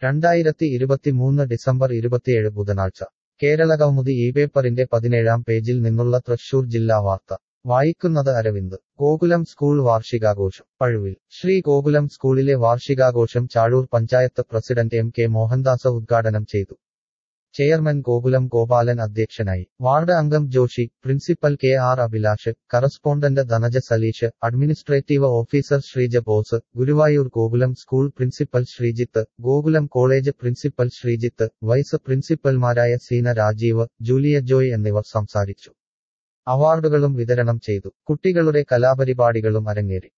രണ്ടായിരത്തി ഇരുപത്തിമൂന്ന് ഡിസംബർ ഇരുപത്തിയേഴ് ബുധനാഴ്ച കേരളകൗമുദി ഈ പേപ്പറിന്റെ പതിനേഴാം പേജിൽ നിന്നുള്ള തൃശൂർ ജില്ലാ വാർത്ത വായിക്കുന്നത് അരവിന്ദ് ഗോകുലം സ്കൂൾ വാർഷികാഘോഷം പഴുവിൽ ശ്രീ ഗോകുലം സ്കൂളിലെ വാർഷികാഘോഷം Chazhur panchayat president M K Mohandas ഉദ്ഘാടനം ചെയ്തു ചെയർമാൻ ഗോകുലം ഗോപാലൻ അധ്യക്ഷനായി വാർഡ് അംഗം Joshi principal K R Abhilash correspondent Dhanaja Saleesh administrative officer Sreeja Bose Guruvayur Gokulam school principal Sreejith Gokulam college principal Sreejith vice പ്രിൻസിപ്പൽമാരായ സീന രാജീവ് ജൂലിയ ജോയ് എന്നിവർ സംസാരിച്ചു അവാർഡുകളും വിതരണം ചെയ്തു കുട്ടികളുടെ കലാപരിപാടികളും അരങ്ങേറി